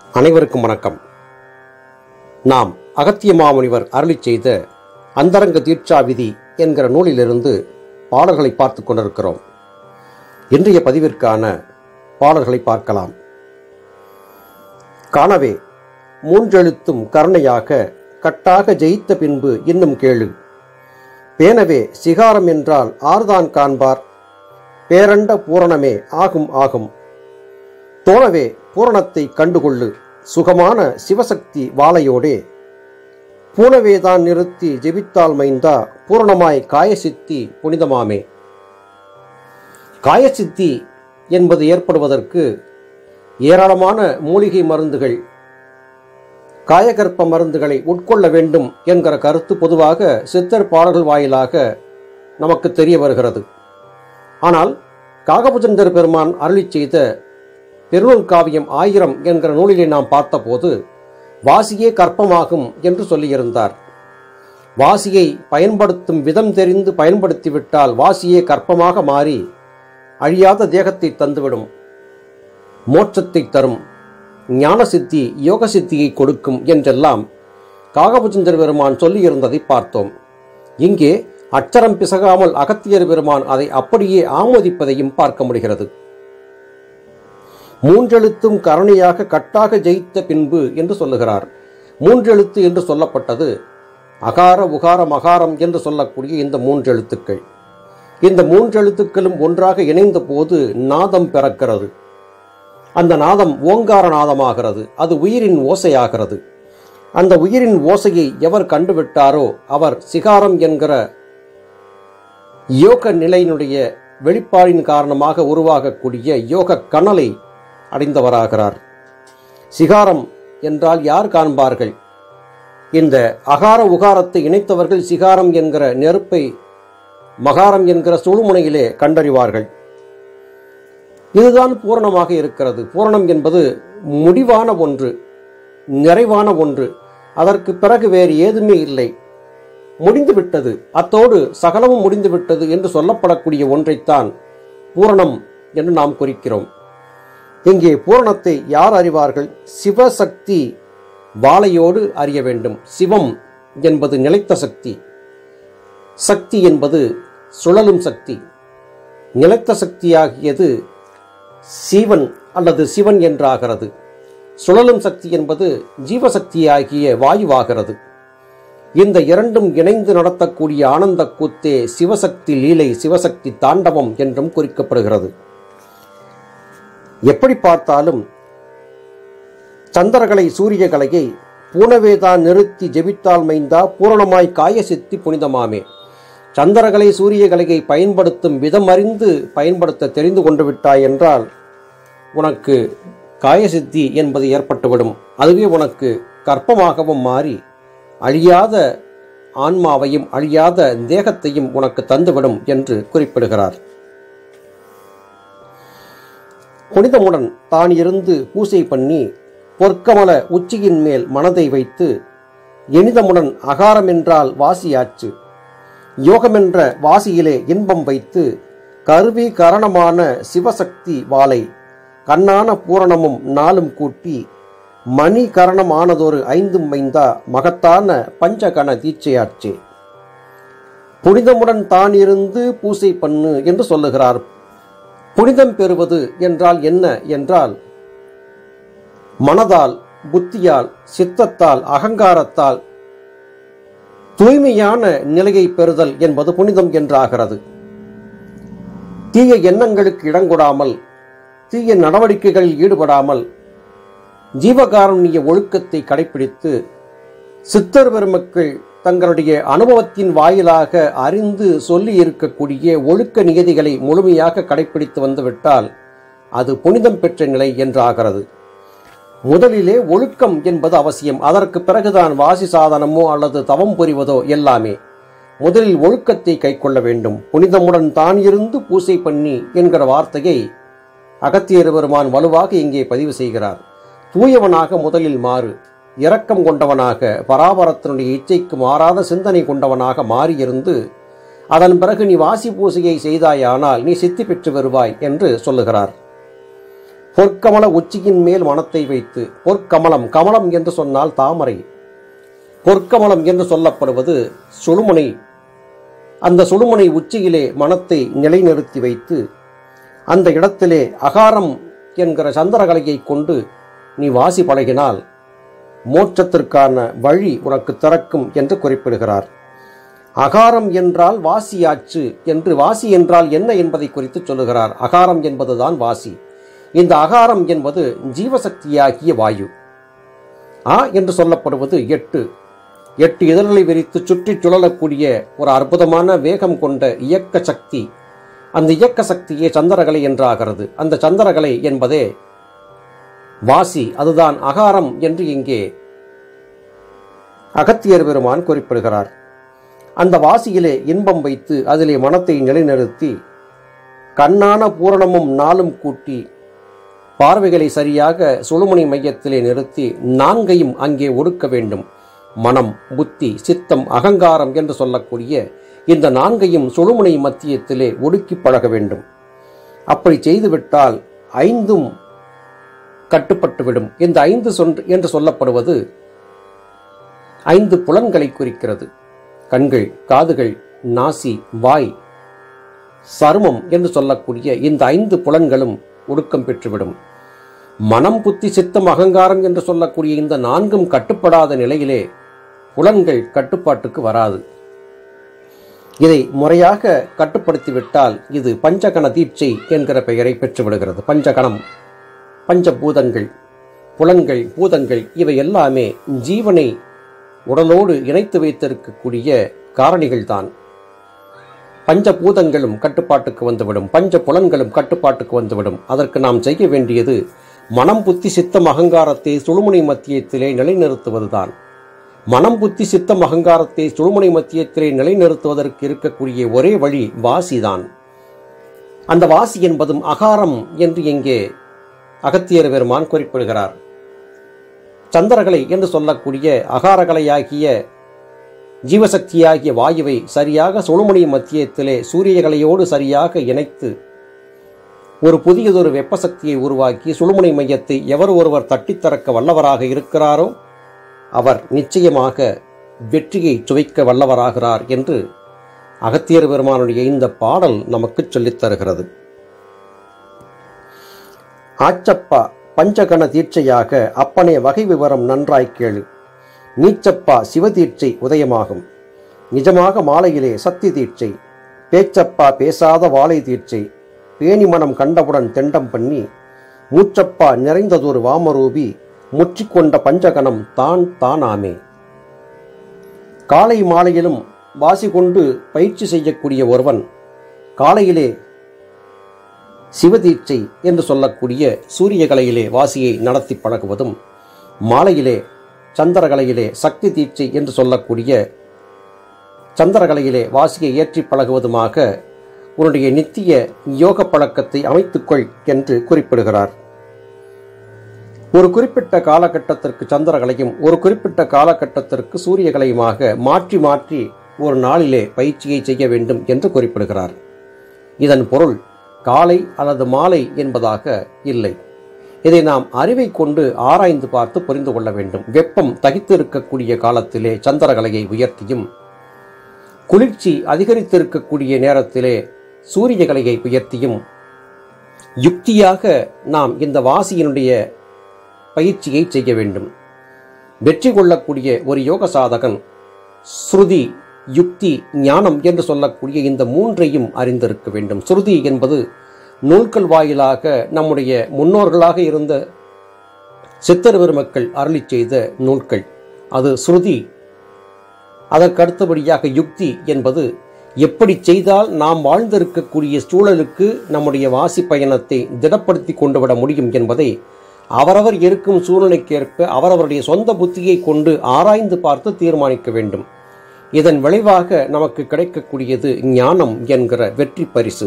அனைவருக்கும் வணக்கம் நாம் அகத்திய மாமுனிவர் அருளிச் செய்த அந்தரங்க தீட்சா விதி என்கிற நூலிலிருந்து பாடல்களை பார்த்து கொண்டிருக்கிறோம் இன்றைய பதிவிற்கான பாடல்களை பார்க்கலாம் காணவே மூன்றெழுத்தும் கருணையாக கட்டாக ஜெயித்த பின்பு இன்னும் கேளு பேனவே சிகாரம் என்றால் ஆறுதான் காண்பார் பேரண்ட பூரணமே ஆகும் ஆகும் தோணவே பூரணத்தை கண்டுகொள்ளு சுகமான சிவசக்தி வாழையோடே பூனவேதான் நிறுத்தி ஜெபித்தால் மைந்தா பூரணமாய் காயசித்தி புனிதமாமே காயசித்தி என்பது ஏற்படுவதற்கு ஏராளமான மூலிகை மருந்துகள் காயகற்ப மருந்துகளை உட்கொள்ள வேண்டும் என்கிற கருத்து பொதுவாக சித்தர் பாடல்கள் வாயிலாக நமக்கு தெரிய வருகிறது ஆனால் காகபுஜந்தர் பெருமான் அருளிச் செய்த பெருநூல் காவியம் ஆயிரம் என்கிற நூலிலே நாம் பார்த்தபோது வாசியே கற்பமாகும் என்று சொல்லியிருந்தார் வாசியை பயன்படுத்தும் விதம் தெரிந்து பயன்படுத்திவிட்டால் வாசியே கற்பமாக மாறி அழியாத தேகத்தை தந்துவிடும் மோட்சத்தை தரும் ஞான சித்தி யோக சித்தியை கொடுக்கும் என்றெல்லாம் காகபுஜந்தர் பெருமான் சொல்லியிருந்ததை பார்த்தோம் இங்கே அச்சரம் பிசகாமல் அகத்தியர் பெருமான் அதை அப்படியே ஆமோதிப்பதையும் பார்க்க முடிகிறது மூன்றெழுத்தும் கருணையாக கட்டாக ஜெயித்த பின்பு என்று சொல்லுகிறார் மூன்றெழுத்து என்று சொல்லப்பட்டது அகார உகார மகாரம் என்று சொல்லக்கூடிய இந்த மூன்றெழுத்துக்கள் இந்த மூன்றெழுத்துக்களும் ஒன்றாக இணைந்த போது நாதம் பிறக்கிறது அந்த நாதம் ஓங்கார நாதமாகிறது அது உயிரின் ஓசையாகிறது அந்த உயிரின் ஓசையை எவர் கண்டுவிட்டாரோ அவர் சிகாரம் என்கிற யோக நிலையினுடைய வெளிப்பாடின் காரணமாக உருவாகக்கூடிய யோக கனலை அடைந்தவராகிறார் சிகாரம் என்றால் யார் காண்பார்கள் இந்த அகார உகாரத்தை இணைத்தவர்கள் சிகாரம் என்கிற நெருப்பை மகாரம் என்கிற சுழுமுனையிலே கண்டறிவார்கள் இதுதான் பூரணமாக இருக்கிறது பூரணம் என்பது முடிவான ஒன்று நிறைவான ஒன்று அதற்கு பிறகு வேறு ஏதுமே இல்லை முடிந்துவிட்டது அத்தோடு சகலமும் முடிந்துவிட்டது என்று சொல்லப்படக்கூடிய ஒன்றைத்தான் பூரணம் என்று நாம் குறிக்கிறோம் இங்கே பூரணத்தை யார் அறிவார்கள் சிவசக்தி வாழையோடு அறிய வேண்டும் சிவம் என்பது நிலைத்த சக்தி சக்தி என்பது சுழலும் சக்தி நிலைத்த சக்தியாகியது சீவன் அல்லது சிவன் என்றாகிறது சுழலும் சக்தி என்பது ஜீவசக்தியாகிய வாயுவாகிறது இந்த இரண்டும் இணைந்து நடத்தக்கூடிய ஆனந்த கூத்தே சிவசக்தி லீலை சிவசக்தி தாண்டவம் என்றும் குறிக்கப்படுகிறது எப்படி பார்த்தாலும் சந்திரகலை சூரியகலையை பூனவேதான் நிறுத்தி ஜெபித்தால் மைந்தா பூரணமாய் காய சித்தி புனிதமாமே சந்திரகலை சூரியகலையை பயன்படுத்தும் விதம் அறிந்து பயன்படுத்த தெரிந்து கொண்டு விட்டாய் என்றால் உனக்கு காயசித்தி என்பது ஏற்பட்டுவிடும் அதுவே உனக்கு கற்பமாகவும் மாறி அழியாத ஆன்மாவையும் அழியாத தேகத்தையும் உனக்கு தந்துவிடும் என்று குறிப்பிடுகிறார் புனிதமுடன் தான் இருந்து பூசை பண்ணி பொற்கமல உச்சியின் மேல் மனதை வைத்து எனிதமுடன் அகாரம் என்றால் வாசியாச்சு யோகமென்ற வாசியிலே இன்பம் வைத்து கருவி கரணமான சிவசக்தி வாளை கண்ணான பூரணமும் நாளும் கூட்டி மணி கரணமானதொரு ஐந்தும் மைந்தா மகத்தான பஞ்சகண தீட்சையாச்சே புனிதமுடன் தான் இருந்து பூசை பண்ணு என்று சொல்லுகிறார் புனிதம் பெறுவது என்றால் என்ன என்றால் மனதால் புத்தியால் சித்தத்தால் அகங்காரத்தால் தூய்மையான நிலையை பெறுதல் என்பது புனிதம் என்றாகிறது தீய எண்ணங்களுக்கு இடங்கொடாமல் தீய நடவடிக்கைகளில் ஈடுபடாமல் ஜீவகாருண்ய ஒழுக்கத்தை கடைபிடித்து சித்தர் பெருமக்கள் தங்களுடைய அனுபவத்தின் வாயிலாக அறிந்து சொல்லி இருக்கக்கூடிய ஒழுக்க நியதிகளை முழுமையாக கடைபிடித்து வந்துவிட்டால் அது புனிதம் பெற்ற நிலை என்றாகிறது முதலிலே ஒழுக்கம் என்பது அவசியம் அதற்கு பிறகுதான் வாசி சாதனமோ அல்லது தவம் புரிவதோ எல்லாமே முதலில் ஒழுக்கத்தை கைக்கொள்ள வேண்டும் புனிதமுடன் தான் இருந்து பூசை பண்ணி என்கிற வார்த்தையை அகத்தியர் பெருமான் வலுவாக இங்கே பதிவு செய்கிறார் தூயவனாக முதலில் மாறு இரக்கம் கொண்டவனாக பராபரத்தினுடைய இச்சைக்கு மாறாத சிந்தனை கொண்டவனாக மாறியிருந்து அதன் பிறகு நீ வாசி பூசையை செய்தாயானால் நீ சித்தி பெற்று வருவாய் என்று சொல்லுகிறார் பொற்கமல உச்சியின் மேல் மனத்தை வைத்து பொற்கமலம் கமலம் என்று சொன்னால் தாமரை பொற்கமலம் என்று சொல்லப்படுவது சுழுமுனை அந்த சுழுமுனை உச்சியிலே மனத்தை நிலைநிறுத்தி வைத்து அந்த இடத்திலே அகாரம் என்கிற சந்திரகலையை கொண்டு நீ வாசி பழகினால் மோட்சத்திற்கான வழி உனக்கு திறக்கும் என்று குறிப்பிடுகிறார் அகாரம் என்றால் வாசியாச்சு என்று வாசி என்றால் என்ன என்பதை குறித்து சொல்லுகிறார் அகாரம் என்பதுதான் வாசி இந்த அகாரம் என்பது ஜீவசக்தியாகிய வாயு ஆ என்று சொல்லப்படுவது எட்டு எட்டு இதழ்களை விரித்து சுற்றி சுழலக்கூடிய ஒரு அற்புதமான வேகம் கொண்ட இயக்க சக்தி அந்த இயக்க சக்தியே சந்திரகலை என்றாகிறது அந்த சந்திரகலை என்பதே வாசி அதுதான் அகாரம் என்று இங்கே அகத்தியர் பெருமான் குறிப்பிடுகிறார் அந்த வாசியிலே இன்பம் வைத்து அதிலே மனத்தை நிலைநிறுத்தி கண்ணான பூரணமும் நாளும் கூட்டி பார்வைகளை சரியாக சுழுமணி மையத்திலே நிறுத்தி நான்கையும் அங்கே ஒடுக்க வேண்டும் மனம் புத்தி சித்தம் அகங்காரம் என்று சொல்லக்கூடிய இந்த நான்கையும் சுழுமுனை மத்தியத்திலே ஒடுக்கி பழக வேண்டும் அப்படி செய்துவிட்டால் ஐந்தும் கட்டுப்பட்டுவிடும் இந்த ஐந்து சொன்று என்று சொல்லப்படுவது ஐந்து புலன்களை குறிக்கிறது கண்கள் காதுகள் நாசி வாய் சருமம் என்று சொல்லக்கூடிய இந்த ஐந்து புலன்களும் ஒடுக்கம் பெற்றுவிடும் மனம் புத்தி சித்தம் அகங்காரம் என்று சொல்லக்கூடிய இந்த நான்கும் கட்டுப்படாத நிலையிலே புலன்கள் கட்டுப்பாட்டுக்கு வராது இதை முறையாக கட்டுப்படுத்திவிட்டால் இது பஞ்சகண தீட்சை என்கிற பெயரை பெற்றுவிடுகிறது பஞ்சகணம் பஞ்சபூதங்கள் புலன்கள் பூதங்கள் இவை எல்லாமே ஜீவனை உடலோடு இணைத்து வைத்திருக்கக்கூடிய காரணிகள்தான் பஞ்சபூதங்களும் கட்டுப்பாட்டுக்கு வந்துவிடும் பஞ்ச புலன்களும் கட்டுப்பாட்டுக்கு வந்துவிடும் அதற்கு நாம் செய்ய வேண்டியது மனம் புத்தி சித்தம் அகங்காரத்தை சுழுமுனை மத்தியத்திலே நிலைநிறுத்துவதுதான் மனம் புத்தி சித்தம் அகங்காரத்தை சுழுமுனை மத்தியத்திலே நிலைநிறுத்துவதற்கு இருக்கக்கூடிய ஒரே வழி வாசிதான் அந்த வாசி என்பதும் அகாரம் என்று இங்கே அகத்தியர் பெருமான் குறிப்பிடுகிறார் சந்திரகலை என்று சொல்லக்கூடிய அகாரகலையாகிய ஜீவசக்தியாகிய வாயுவை சரியாக சுழுமுனை மத்தியத்திலே சூரியகலையோடு சரியாக இணைத்து ஒரு புதியதொரு வெப்பசக்தியை உருவாக்கி சுழுமுனை மையத்தை எவர் ஒருவர் தட்டித்தறக்க வல்லவராக இருக்கிறாரோ அவர் நிச்சயமாக வெற்றியை சுவைக்க வல்லவராகிறார் என்று அகத்தியர் பெருமானுடைய இந்த பாடல் நமக்கு சொல்லித் தருகிறது ஆச்சப்பா பஞ்சகண தீட்சையாக அப்பனே வகை விவரம் நன்றாய் கேளு நீச்சப்பா சிவதீட்சை உதயமாகும் நிஜமாக மாலையிலே சக்தி தீட்சை பேச்சப்பா பேசாத வாழை தீட்சை பேணி மனம் கண்டவுடன் தெண்டம் பண்ணி மூச்சப்பா நிறைந்ததொரு வாமரூபி முற்றிக்கொண்ட பஞ்சகணம் தான் தானாமே காலை மாலையிலும் வாசி கொண்டு பயிற்சி செய்யக்கூடிய ஒருவன் காலையிலே சிவதீட்சை என்று சொல்லக்கூடிய சூரியகலையிலே வாசியை நடத்தி பழகுவதும் மாலையிலே சந்திரகலையிலே சக்தி தீட்சை என்று சொல்லக்கூடிய சந்திரகலையிலே வாசியை ஏற்றி பழகுவதுமாக உன்னுடைய நித்திய யோக பழக்கத்தை அமைத்துக்கொள் என்று குறிப்பிடுகிறார் ஒரு குறிப்பிட்ட காலகட்டத்திற்கு சந்திரகலையும் ஒரு குறிப்பிட்ட காலகட்டத்திற்கு சூரியகலையுமாக மாற்றி மாற்றி ஒரு நாளிலே பயிற்சியை செய்ய வேண்டும் என்று குறிப்பிடுகிறார் இதன் பொருள் காலை அல்லது மாலை என்பதாக இல்லை இதை நாம் அறிவை கொண்டு ஆராய்ந்து பார்த்து புரிந்து கொள்ள வேண்டும் வெப்பம் தகித்து இருக்கக்கூடிய காலத்திலே சந்திரகலையை உயர்த்தியும் குளிர்ச்சி அதிகரித்திருக்கக்கூடிய நேரத்திலே சூரியகலையை உயர்த்தியும் யுக்தியாக நாம் இந்த வாசியினுடைய பயிற்சியை செய்ய வேண்டும் வெற்றி கொள்ளக்கூடிய ஒரு யோக சாதகன் ஸ்ருதி யுக்தி ஞானம் என்று சொல்லக்கூடிய இந்த மூன்றையும் அறிந்திருக்க வேண்டும் ஸ்ருதி என்பது நூல்கள் வாயிலாக நம்முடைய முன்னோர்களாக இருந்த சித்தர் பெருமக்கள் அருளி செய்த நூல்கள் அது ஸ்ருதி அதற்கு அடுத்தபடியாக யுக்தி என்பது எப்படி செய்தால் நாம் வாழ்ந்திருக்கக்கூடிய சூழலுக்கு நம்முடைய வாசி பயணத்தை திடப்படுத்தி கொண்டு விட முடியும் என்பதை அவரவர் இருக்கும் சூழ்நிலைக்கேற்ப அவரவருடைய சொந்த புத்தியை கொண்டு ஆராய்ந்து பார்த்து தீர்மானிக்க வேண்டும் இதன் விளைவாக நமக்கு கிடைக்கக்கூடியது ஞானம் என்கிற வெற்றி பரிசு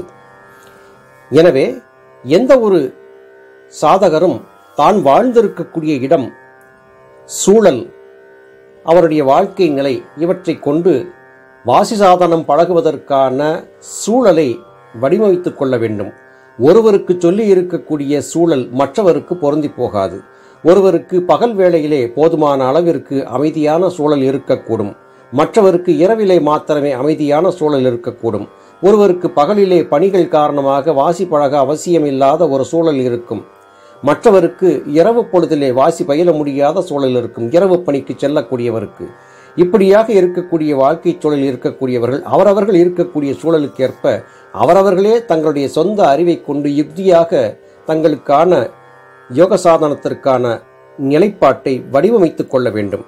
எனவே எந்த ஒரு சாதகரும் தான் வாழ்ந்திருக்கக்கூடிய இடம் சூழல் அவருடைய வாழ்க்கை நிலை இவற்றை கொண்டு வாசி சாதனம் பழகுவதற்கான சூழலை வடிவமைத்துக் கொள்ள வேண்டும் ஒருவருக்கு சொல்லி இருக்கக்கூடிய சூழல் மற்றவருக்கு பொருந்தி போகாது ஒருவருக்கு பகல் வேளையிலே போதுமான அளவிற்கு அமைதியான சூழல் இருக்கக்கூடும் மற்றவருக்கு இரவிலே மாத்திரமே அமைதியான சூழல் இருக்கக்கூடும் ஒருவருக்கு பகலிலே பணிகள் காரணமாக வாசி பழக அவசியமில்லாத ஒரு சூழல் இருக்கும் மற்றவருக்கு இரவு பொழுதிலே வாசி பயில முடியாத சூழல் இருக்கும் இரவு பணிக்கு செல்லக்கூடியவருக்கு இப்படியாக இருக்கக்கூடிய வாழ்க்கை சூழல் இருக்கக்கூடியவர்கள் அவரவர்கள் இருக்கக்கூடிய சூழலுக்கேற்ப அவரவர்களே தங்களுடைய சொந்த அறிவை கொண்டு யுக்தியாக தங்களுக்கான யோக சாதனத்திற்கான நிலைப்பாட்டை வடிவமைத்துக் கொள்ள வேண்டும்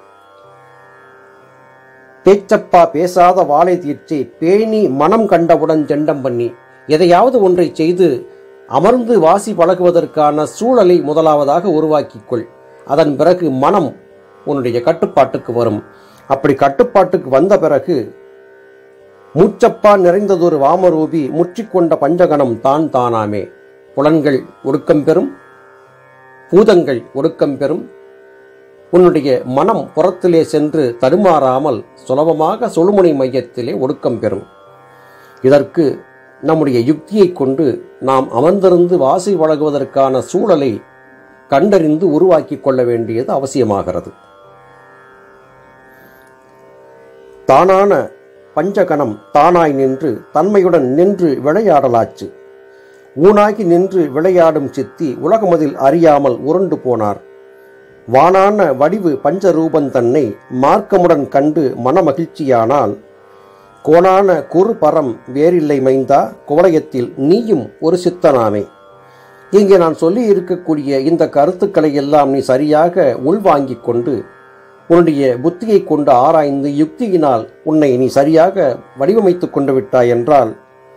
பேச்சப்பா பேசாத வாழை தீர்ச்சி பேணி மனம் கண்டவுடன் ஜெண்டம் பண்ணி எதையாவது ஒன்றை செய்து அமர்ந்து வாசி பழகுவதற்கான சூழலை முதலாவதாக உருவாக்கிக் கொள் அதன் பிறகு மனம் உன்னுடைய கட்டுப்பாட்டுக்கு வரும் அப்படி கட்டுப்பாட்டுக்கு வந்த பிறகு மூச்சப்பா நிறைந்ததொரு வாமரூபி முற்றிக்கொண்ட பஞ்சகணம் தான் தானாமே புலன்கள் ஒடுக்கம் பெறும் பூதங்கள் ஒடுக்கம் பெறும் உன்னுடைய மனம் புறத்திலே சென்று தடுமாறாமல் சுலபமாக சொலுமுனை மையத்திலே ஒடுக்கம் பெறும் இதற்கு நம்முடைய யுக்தியை கொண்டு நாம் அமர்ந்திருந்து வாசி வழங்குவதற்கான சூழலை கண்டறிந்து உருவாக்கிக் கொள்ள வேண்டியது அவசியமாகிறது தானான பஞ்சகணம் தானாய் நின்று தன்மையுடன் நின்று விளையாடலாச்சு ஊனாகி நின்று விளையாடும் சித்தி உலகமதில் அறியாமல் உருண்டு போனார் வானான வடிவு பஞ்சரூபன் தன்னை மார்க்கமுடன் கண்டு மனமகிழ்ச்சியானால் கோணான குறு பரம் வேறில்லை மைந்தா குவலயத்தில் நீயும் ஒரு சித்தனாமே இங்கே நான் சொல்லி இருக்கக்கூடிய இந்த கருத்துக்களை எல்லாம் நீ சரியாக உள்வாங்கிக் கொண்டு உன்னுடைய புத்தியை கொண்டு ஆராய்ந்து யுக்தியினால் உன்னை நீ சரியாக வடிவமைத்துக் கொண்டு விட்டாய் என்றால்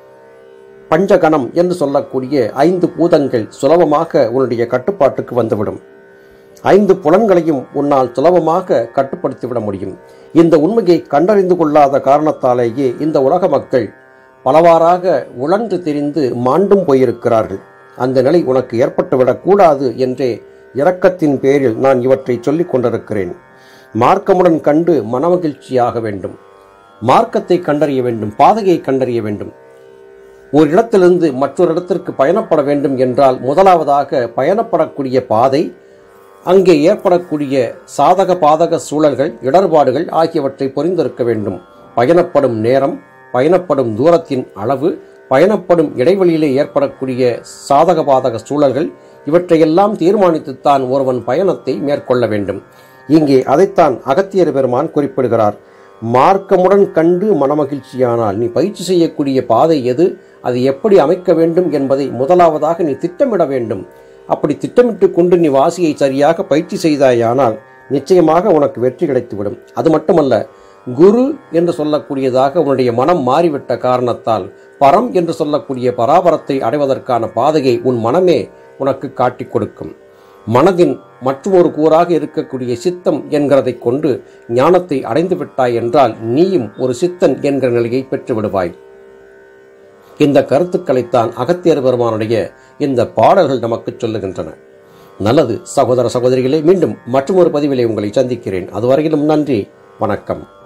பஞ்சகணம் என்று சொல்லக்கூடிய ஐந்து பூதங்கள் சுலபமாக உன்னுடைய கட்டுப்பாட்டுக்கு வந்துவிடும் ஐந்து புலன்களையும் உன்னால் சுலபமாக கட்டுப்படுத்திவிட முடியும் இந்த உண்மையை கண்டறிந்து கொள்ளாத காரணத்தாலேயே இந்த உலக மக்கள் பலவாறாக உழன்று திரிந்து மாண்டும் போயிருக்கிறார்கள் அந்த நிலை உனக்கு ஏற்பட்டுவிடக் கூடாது என்றே இரக்கத்தின் பேரில் நான் இவற்றை சொல்லிக் கொண்டிருக்கிறேன் மார்க்கமுடன் கண்டு மனமகிழ்ச்சியாக வேண்டும் மார்க்கத்தை கண்டறிய வேண்டும் பாதையை கண்டறிய வேண்டும் ஒரு இடத்திலிருந்து மற்றொரு இடத்திற்கு பயணப்பட வேண்டும் என்றால் முதலாவதாக பயணப்படக்கூடிய பாதை அங்கே ஏற்படக்கூடிய சாதக பாதக சூழல்கள் இடர்பாடுகள் ஆகியவற்றை புரிந்திருக்க வேண்டும் பயணப்படும் நேரம் பயணப்படும் தூரத்தின் அளவு பயணப்படும் இடைவெளியிலே ஏற்படக்கூடிய சாதக பாதக சூழல்கள் இவற்றையெல்லாம் தீர்மானித்துத்தான் ஒருவன் பயணத்தை மேற்கொள்ள வேண்டும் இங்கே அதைத்தான் அகத்தியர் பெருமான் குறிப்பிடுகிறார் மார்க்கமுடன் கண்டு மனமகிழ்ச்சியானால் நீ பயிற்சி செய்யக்கூடிய பாதை எது அது எப்படி அமைக்க வேண்டும் என்பதை முதலாவதாக நீ திட்டமிட வேண்டும் அப்படி திட்டமிட்டு கொண்டு நீ வாசியை சரியாக பயிற்சி செய்தாயானால் நிச்சயமாக உனக்கு வெற்றி கிடைத்துவிடும் அது மட்டுமல்ல குரு என்று சொல்லக்கூடியதாக உன்னுடைய மனம் மாறிவிட்ட காரணத்தால் பரம் என்று சொல்லக்கூடிய பராபரத்தை அடைவதற்கான பாதையை உன் மனமே உனக்கு காட்டிக் கொடுக்கும் மனதின் மற்றொரு கூறாக இருக்கக்கூடிய சித்தம் என்கிறதை கொண்டு ஞானத்தை அடைந்து விட்டாய் என்றால் நீயும் ஒரு சித்தன் என்கிற நிலையை பெற்று விடுவாய் இந்த கருத்துக்களைத்தான் அகத்தியர் பெருமானுடைய இந்த பாடல்கள் நமக்கு சொல்லுகின்றன நல்லது சகோதர சகோதரிகளே மீண்டும் மற்றொரு பதிவிலே உங்களை சந்திக்கிறேன் அதுவரையிலும் நன்றி வணக்கம்